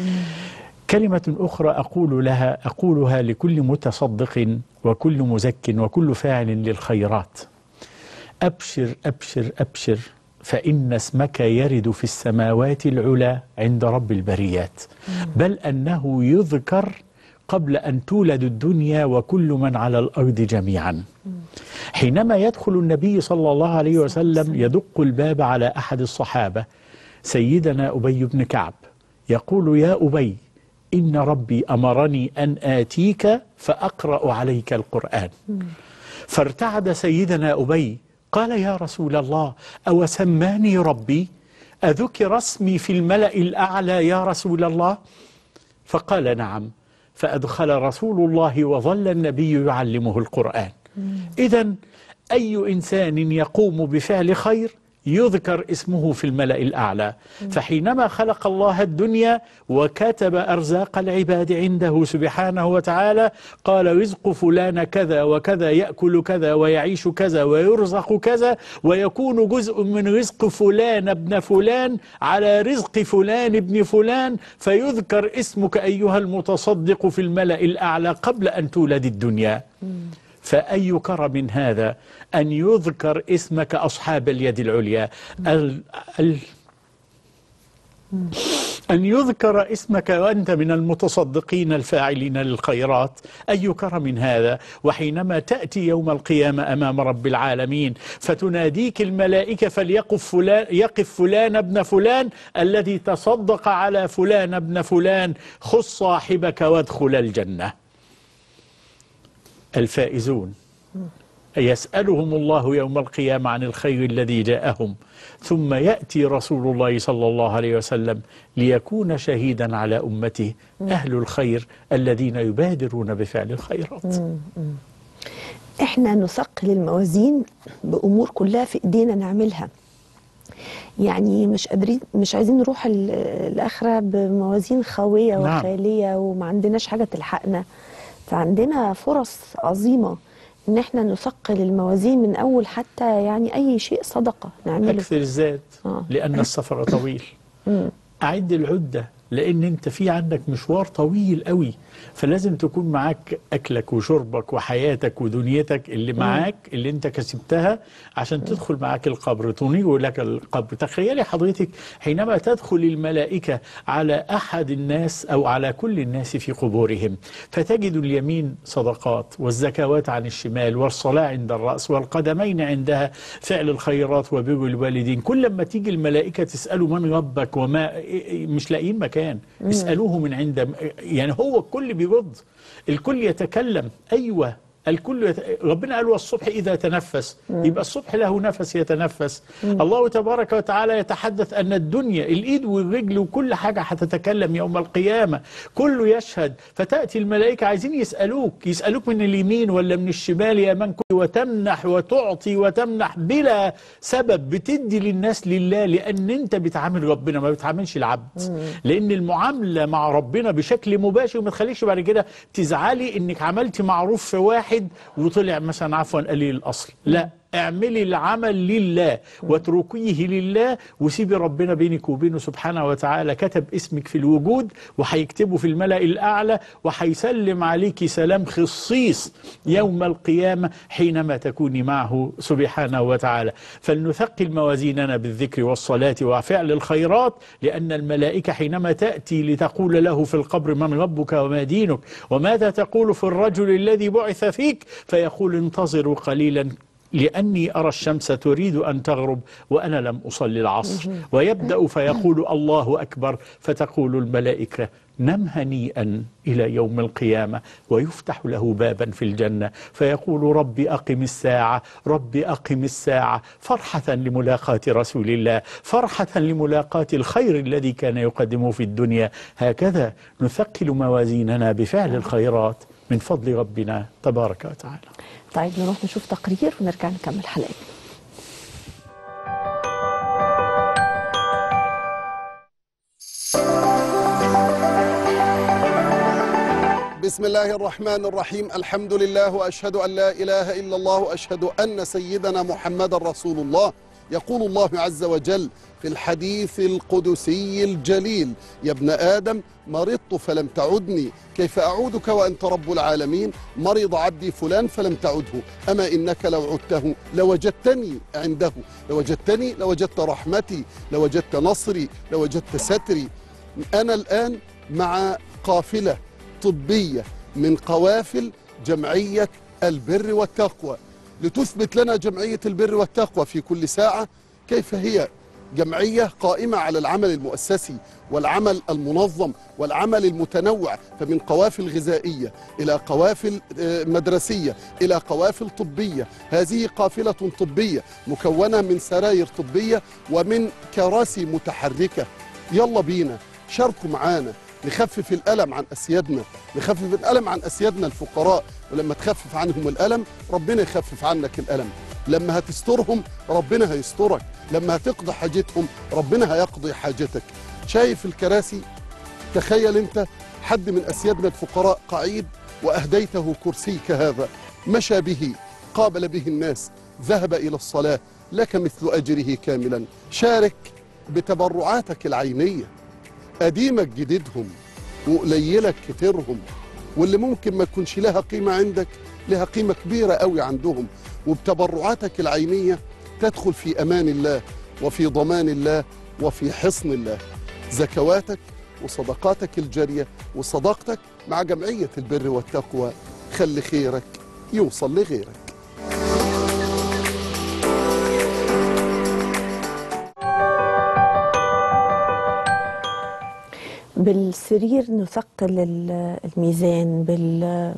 كلمة أخرى أقول لها أقولها لكل متصدق وكل مزك وكل فاعل للخيرات أبشر أبشر أبشر فإن اسمك يرد في السماوات العلى عند رب البريات بل أنه يذكر قبل أن تولد الدنيا وكل من على الأرض جميعا حينما يدخل النبي صلى الله عليه وسلم يدق الباب على أحد الصحابة سيدنا أبي بن كعب يقول يا أبي إن ربي أمرني أن آتيك فأقرأ عليك القرآن فارتعد سيدنا أبي قال يا رسول الله أو سماني ربي أذكر اسمي في الملأ الأعلى يا رسول الله فقال نعم فأدخل رسول الله وظل النبي يعلمه القرآن إذا أي إنسان يقوم بفعل خير يذكر اسمه في الملأ الأعلى فحينما خلق الله الدنيا وكتب أرزاق العباد عنده سبحانه وتعالى قال رزق فلان كذا وكذا يأكل كذا ويعيش كذا ويرزق كذا ويكون جزء من رزق فلان ابن فلان على رزق فلان ابن فلان فيذكر اسمك أيها المتصدق في الملأ الأعلى قبل أن تولد الدنيا فأي كرم هذا أن يذكر اسمك أصحاب اليد العليا ال ال أن يذكر اسمك وأنت من المتصدقين الفاعلين للخيرات أي كرم هذا وحينما تأتي يوم القيامة أمام رب العالمين فتناديك الملائكة فليقف فلان يقف فلان ابن فلان الذي تصدق على فلان ابن فلان خذ صاحبك وادخل الجنة الفائزون يسألهم الله يوم القيامة عن الخير الذي جاءهم ثم يأتي رسول الله صلى الله عليه وسلم ليكون شهيدا على أمته أهل الخير الذين يبادرون بفعل الخيرات احنا نثقل الموازين بامور كلها في ايدينا نعملها يعني مش قادرين مش عايزين نروح ال- الاخره بموازين خاويه نعم. وخاليه وما عندناش حاجه تلحقنا فعندنا فرص عظيمه ان احنا نثقل الموازين من اول حتى يعني اي شيء صدقه نعمله أكثر الزاد آه. لأن السفر طويل أعد العدة لأن أنت في عندك مشوار طويل قوي فلازم تكون معاك أكلك وشربك وحياتك ودنيتك اللي معاك اللي أنت كسبتها عشان تدخل معاك القبر تنير لك القبر تخيلي حضرتك حينما تدخل الملائكة على أحد الناس أو على كل الناس في قبورهم فتجد اليمين صدقات والزكوات عن الشمال والصلاة عند الرأس والقدمين عندها فعل الخيرات وبر الوالدين كل ما تيجي الملائكة تسأله من ربك وما مش لاقيين مكان اسألوه من عند يعني هو الكل بيرد الكل يتكلم أيوة الكل يت... ربنا قال والصبح إذا تنفس يبقى الصبح له نفس يتنفس الله تبارك وتعالى يتحدث أن الدنيا الإيد والرجل وكل حاجة هتتكلم يوم القيامة كله يشهد فتأتي الملائكة عايزين يسألوك يسألوك من اليمين ولا من الشمال يا من كنت وتمنح وتعطي وتمنح بلا سبب بتدي للناس لله لأن أنت بتعامل ربنا ما بتعاملش العبد لأن المعاملة مع ربنا بشكل مباشر ما تخليش بعد كده تزعلي إنك عملتي معروف في واحد وطلع مثلا عفوا قليل الأصل لا اعملي العمل لله واتركيه لله وسيبي ربنا بينك وبينه سبحانه وتعالى كتب اسمك في الوجود وهيكتبه في الملأ الأعلى وهيسلم عليك سلام خصيص يوم القيامة حينما تكوني معه سبحانه وتعالى فلنثقل موازيننا بالذكر والصلاة وفعل الخيرات لأن الملائكة حينما تأتي لتقول له في القبر من ربك وما دينك وماذا تقول في الرجل الذي بعث فيك فيقول انتظروا قليلا لأني أرى الشمس تريد أن تغرب وأنا لم أصلي العصر ويبدأ فيقول الله أكبر فتقول الملائكة نم هنيئا إلى يوم القيامة ويفتح له بابا في الجنة فيقول ربي أقم الساعة ربي أقم الساعة فرحة لملاقاة رسول الله فرحة لملاقاة الخير الذي كان يقدمه في الدنيا هكذا نثقل موازيننا بفعل الخيرات من فضل ربنا تبارك وتعالى طيب نروح نشوف تقرير ونرجع نكمل حلقتنا بسم الله الرحمن الرحيم الحمد لله واشهد ان لا اله الا الله واشهد ان سيدنا محمد رسول الله يقول الله عز وجل في الحديث القدسي الجليل يا ابن ادم مرضت فلم تعدني كيف اعودك وانت رب العالمين مرض عبدي فلان فلم تعده اما انك لو عدته لوجدتني عنده لوجدتني لوجدت رحمتي لوجدت نصري لوجدت ستري انا الان مع قافله طبية من قوافل جمعية البر والتقوى لتثبت لنا جمعية البر والتقوى في كل ساعة كيف هي جمعية قائمة على العمل المؤسسي والعمل المنظم والعمل المتنوع فمن قوافل غذائية إلى قوافل آه، مدرسية إلى قوافل طبية هذه قافلة طبية مكونة من سراير طبية ومن كراسي متحركة يلا بينا شاركوا معانا نخفف الألم عن أسيادنا نخفف الألم عن أسيادنا الفقراء ولما تخفف عنهم الألم ربنا يخفف عنك الألم لما هتسترهم ربنا هيسترك لما هتقضي حاجتهم ربنا هيقضي حاجتك شايف الكراسي تخيل انت حد من أسيادنا الفقراء قعيد وأهديته كرسيك هذا مشى به قابل به الناس ذهب إلى الصلاة لك مثل أجره كاملا شارك بتبرعاتك العينيه قديمك جديدهم وقليلك كتيرهم واللي ممكن ما تكونش لها قيمة عندك لها قيمة كبيرة قوي عندهم وبتبرعاتك العينية تدخل في أمان الله وفي ضمان الله وفي حصن الله زكواتك وصدقاتك الجارية وصداقتك مع جمعية البر والتقوى خلي خيرك يوصل لغيرك بالسرير نثقل ال- الميزان بال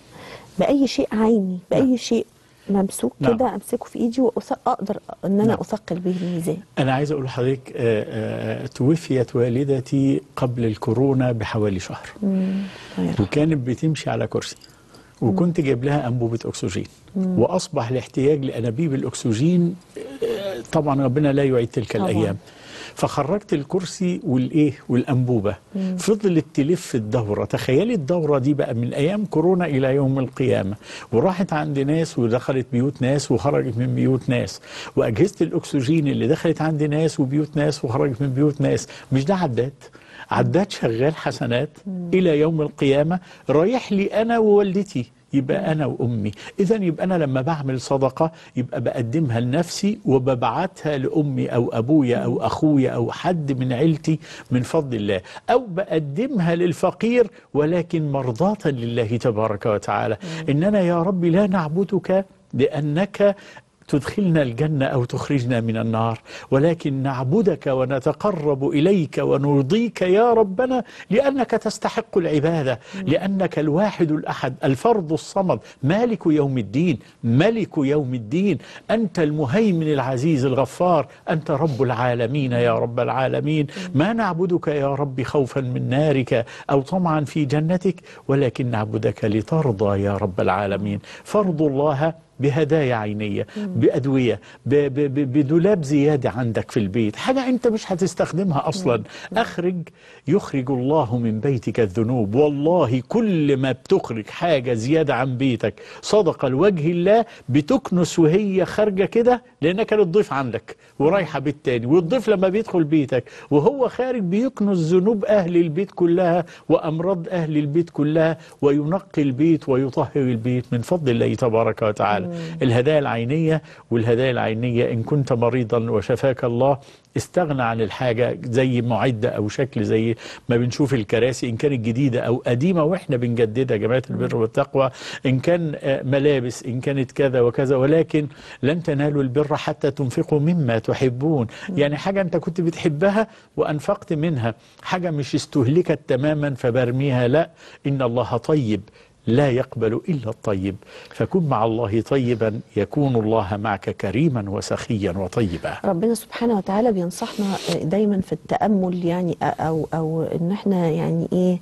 باي شيء عيني باي شيء ممسوك نعم. كده امسكه في ايدي واقدر ان انا نعم. اثقل به الميزان أنا عايز أقول لحضرتك آه، آه، توفيت والدتي قبل الكورونا بحوالي شهر الله يرحمه. وكانت بتمشي على كرسي وكنت جايب لها أنبوبة أكسجين وأصبح الاحتياج لأنابيب الأكسجين آه، طبعا ربنا لا يعيد تلك طبعاً. الأيام فخرجت الكرسي والايه والانبوبه فضلت تلف الدوره تخيلي الدوره دي بقى من ايام كورونا الى يوم القيامه وراحت عند ناس ودخلت بيوت ناس وخرجت من بيوت ناس واجهزه الاكسجين اللي دخلت عند ناس وبيوت ناس وخرجت من بيوت ناس مش ده عداد عداد شغال حسنات الى يوم القيامه رايح لي انا ووالدتي يبقى انا وامي اذا يبقى انا لما بعمل صدقه يبقى بقدمها لنفسي وببعتها لامي او ابويا او اخويا او حد من عيلتي من فضل الله او بقدمها للفقير ولكن مرضاه لله تبارك وتعالى اننا يا رب لا نعبدك لانك تدخلنا الجنة أو تخرجنا من النار ولكن نعبدك ونتقرب إليك ونرضيك يا ربنا لأنك تستحق العبادة لأنك الواحد الأحد الفرد الصمد مالك يوم الدين ملك يوم الدين أنت المهيمن العزيز الغفار أنت رب العالمين يا رب العالمين ما نعبدك يا رب خوفا من نارك أو طمعا في جنتك ولكن نعبدك لترضى يا رب العالمين فرض الله بهدايا عينية بأدوية ب- ب- ب- بدولاب زيادة عندك في البيت حاجة أنت مش هتستخدمها أصلا أخرج يخرج الله من بيتك الذنوب والله كل ما بتخرج حاجة زيادة عن بيتك صدقة لوجه الله بتكنس وهي خارجة كده لأنها كانت ضيف عندك ورايحة بيت تاني والضيف لما بيدخل بيتك وهو خارج بيكنس ذنوب أهل البيت كلها وأمراض أهل البيت كلها وينقي البيت ويطهر البيت من فضل الله تبارك وتعالى الهدايا العينية والهدايا العينية إن كنت مريضا وشفاك الله استغنى عن الحاجة زي معدة أو شكل زي ما بنشوف الكراسي إن كانت جديدة أو قديمة وإحنا بنجددها جماعة البر والتقوى إن كان آه، ملابس إن كانت كذا وكذا ولكن لن تنالوا البر حتى تنفقوا مما تحبون يعني حاجة أنت كنت بتحبها وأنفقت منها حاجة مش استهلكت تماما فبرميها لا إن الله طيب لا يقبل إلا الطيب فكن مع الله طيبا يكون الله معك كريما وسخيا وطيبا ربنا سبحانه وتعالى بينصحنا دايما في التأمل يعني او او ان احنا يعني ايه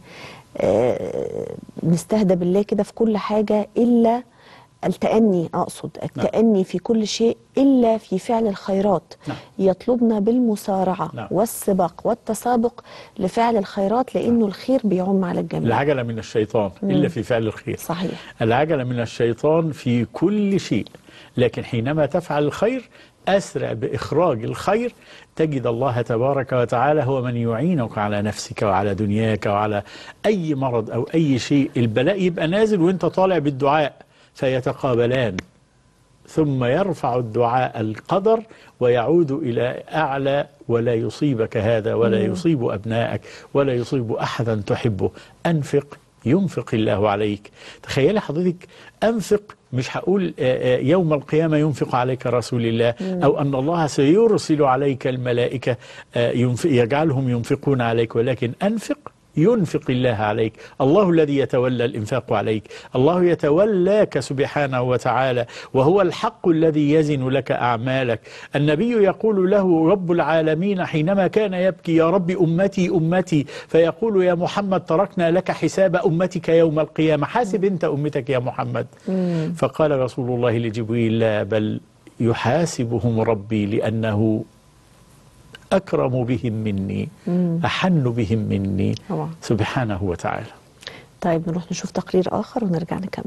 آه، نستهدى بالله كده في كل حاجة الا التأني أقصد التأني في كل شيء إلا في فعل الخيرات نعم. يطلبنا بالمسارعة نعم. والسباق والتسابق لفعل الخيرات لأنه الخير بيعم على الجميع العجلة من الشيطان إلا في فعل الخير صحيح العجلة من الشيطان في كل شيء لكن حينما تفعل الخير أسرع بإخراج الخير تجد الله تبارك وتعالى هو من يعينك على نفسك وعلى دنياك وعلى أي مرض أو أي شيء البلاء يبقى نازل وانت طالع بالدعاء فيتقابلان ثم يرفع الدعاء القدر ويعود إلى أعلى ولا يصيبك هذا ولا يصيب أبنائك ولا يصيب أحدا تحبه أنفق ينفق الله عليك تخيلي حضرتك أنفق مش هقول آه، آه، يوم القيامة ينفق عليك رسول الله أو أن الله سيرسل عليك الملائكة آه، ينفق يجعلهم ينفقون عليك ولكن أنفق ينفق الله عليك الله الذي يتولى الإنفاق عليك الله يتولاك سبحانه وتعالى وهو الحق الذي يزن لك أعمالك النبي يقول له رب العالمين حينما كان يبكي يا رب أمتي أمتي فيقول يا محمد تركنا لك حساب أمتك يوم القيامة حاسب أنت أمتك يا محمد فقال رسول الله لجبريل لا بل يحاسبهم ربي لأنه أكرم بهم مني أحن بهم مني طبعا سبحانه وتعالى طيب نروح نشوف تقرير آخر ونرجع نكمل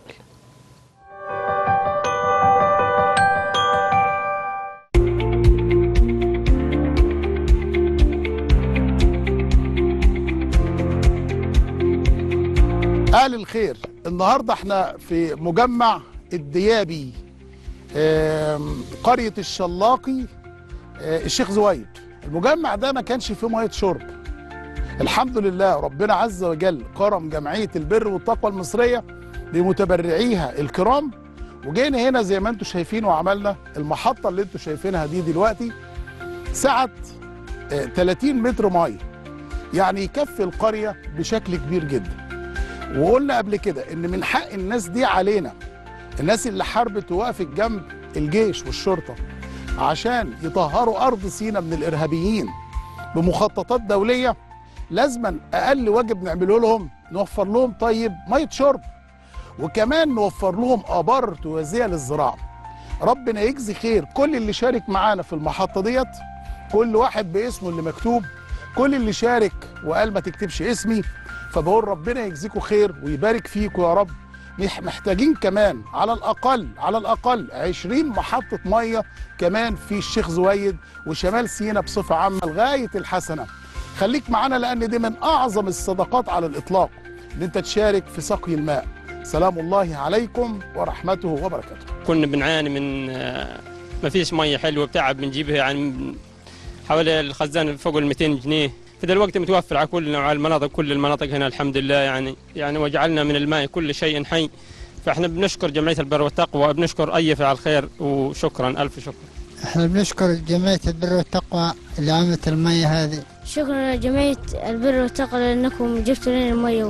أهل الخير النهاردة احنا في مجمع الديابي آم، قرية الشلاقي آه، الشيخ زويد المجمع ده ما كانش فيه مية شرب الحمد لله ربنا عز وجل كرم جمعيه البر والتقوى المصريه بمتبرعيها الكرام وجينا هنا زي ما انتم شايفين وعملنا المحطه اللي انتم شايفينها دي دلوقتي سعت آه، 30 متر ميه يعني يكفي القريه بشكل كبير جدا وقلنا قبل كده ان من حق الناس دي علينا الناس اللي حاربت ووقفت جنب الجيش والشرطه عشان يطهروا ارض سينا من الارهابيين بمخططات دوليه لازما اقل واجب نعمله لهم نوفر لهم طيب ميه شرب وكمان نوفر لهم ابار توازيه للزراعه ربنا يجزي خير كل اللي شارك معانا في المحطه ديت كل واحد باسمه اللي مكتوب كل اللي شارك وقال ما تكتبش اسمي فبقول ربنا يجزيكم خير ويبارك فيكم يا رب مح- محتاجين كمان على الاقل على الاقل 20 محطه ميه كمان في الشيخ زويد وشمال سينا بصفه عامه لغايه الحسنه خليك معانا لان دي من اعظم الصدقات على الاطلاق ان انت تشارك في سقي الماء سلام الله عليكم ورحمته وبركاته كنا بنعاني من آه، ما فيش ميه حلوه بتعب بنجيبها يعني من حوالي الخزان فوق ال 200 جنيه في دلوقتي متوفر على كل على المناطق كل المناطق هنا الحمد لله يعني يعني وجعلنا من الماء كل شيء حي فاحنا بنشكر جمعيه البر والتقوى بنشكر اي فعل خير وشكرا الف شكر احنا بنشكر جمعية البر والتقوى اللي عملت المية هذه شكرا لجمعية البر والتقوى لأنكم جبتوا لنا المية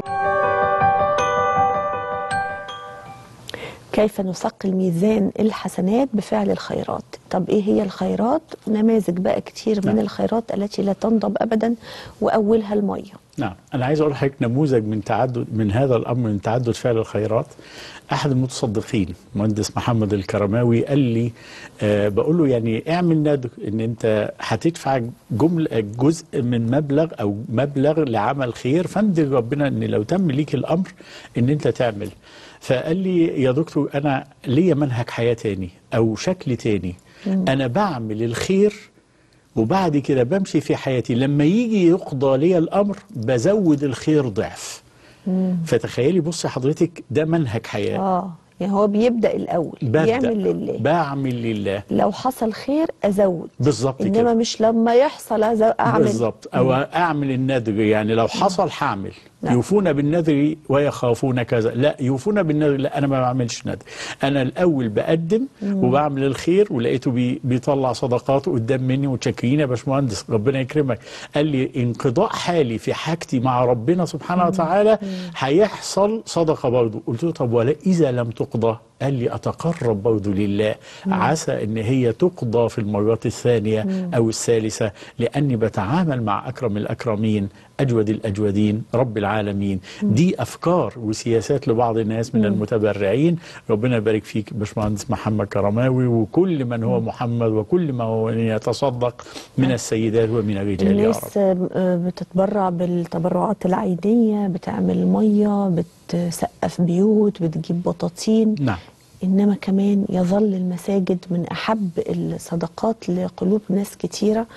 كيف نثقل ميزان الحسنات بفعل الخيرات طب ايه هي الخيرات نماذج بقى كتير من نعم. الخيرات التي لا تنضب ابدا واولها الميه نعم أنا عايز أقول لحضرتك نموذج من تعدد من هذا الأمر من تعدد فعل الخيرات أحد المتصدقين مهندس محمد الكرماوي قال لي آه بقول له يعني اعمل ندر إن أنت هتدفع جملة جزء من مبلغ أو مبلغ لعمل خير فاندر ربنا إن لو تم ليك الأمر إن أنت تعمل فقال لي يا دكتور أنا ليا منهج حياة تاني أو شكل تاني أنا بعمل الخير وبعد كده بمشي في حياتي لما يجي يقضى لي الامر بزود الخير ضعف فتخيلي بصي حضرتك ده منهج حياه اه يعني هو بيبدا الاول ببدأ بيعمل لله بعمل لله لو حصل خير ازود بالظبط انما كده مش لما يحصل أز- اعمل بالظبط او اعمل النذر يعني لو حصل هعمل نعم. يوفون بالنذر ويخافون كذا لا يوفون بالنذر لا انا ما بعملش نذر انا الاول بقدم وبعمل الخير ولقيته بي بيطلع صدقات قدام مني وتشكرين يا باشمهندس ربنا يكرمك قال لي انقضاء حالي في حاجتي مع ربنا سبحانه وتعالى هيحصل صدقه برضه قلت له طب ولا اذا لم تقضى قال لي اتقرب برضه لله عسى ان هي تقضى في المرات الثانيه او الثالثه لاني بتعامل مع اكرم الاكرمين اجود الاجودين رب العالمين دي افكار وسياسات لبعض الناس من المتبرعين ربنا يبارك فيك باشمهندس محمد كرماوي وكل من هو محمد وكل ما هو يتصدق من السيدات ومن الرجال يا رب الناس آه، بتتبرع بالتبرعات العينيه بتعمل ميه بتسقف بيوت بتجيب بطاطين نعم انما كمان يظل المساجد من احب الصدقات لقلوب ناس كتيره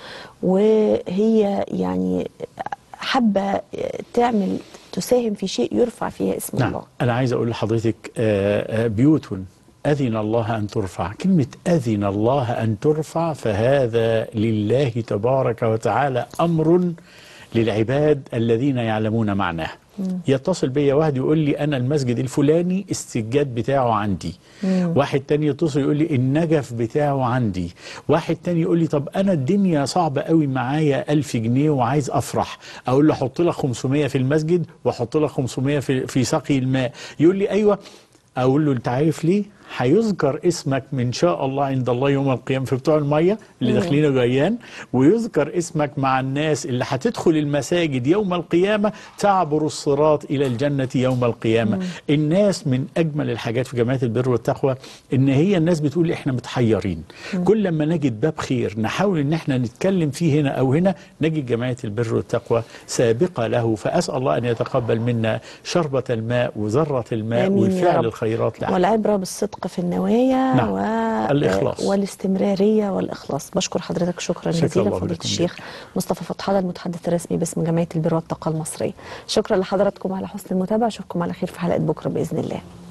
وهي يعني حابه تعمل تساهم في شيء يرفع فيها اسم نعم الله أنا عايز أقول لحضرتك آه، آه، بيوت أذن الله أن ترفع كلمة أذن الله أن ترفع فهذا لله تبارك وتعالى أمر للعباد الذين يعلمون معناه يتصل بيا واحد يقول لي أنا المسجد الفلاني السجاد بتاعه عندي واحد تاني يتصل يقول لي النجف بتاعه عندي واحد تاني يقول لي طب أنا الدنيا صعبة قوي معايا ألف جنيه وعايز أفرح أقول له حط لك 500 في المسجد وحط لك 500 في, في سقي الماء يقول لي أيوة اقول له انت عارف ليه هيذكر اسمك من شاء الله عند الله يوم القيامه في بتوع الميه اللي داخلين الريان ويذكر اسمك مع الناس اللي هتدخل المساجد يوم القيامه تعبر الصراط الى الجنه يوم القيامه الناس من اجمل الحاجات في جمعيه البر والتقوى ان هي الناس بتقول احنا متحيرين كل لما نجد باب خير نحاول ان احنا نتكلم فيه هنا او هنا نجد جمعيه البر والتقوى سابقه له فاسال الله ان يتقبل منا شربه الماء وذره الماء آمين يا وفعل رب. الخيرات لأحد. والعبره بالصدق في النوايا نعم. و... الإخلاص. والاستمراريه والاخلاص بشكر حضرتك شكرا شكرا جزيلا الله فضيله لكم الشيخ مصطفى فتح الله المتحدث الرسمي باسم جمعيه البر والتقوى المصريه شكرا لحضراتكم على حسن المتابعه اشوفكم على خير في حلقه بكره باذن الله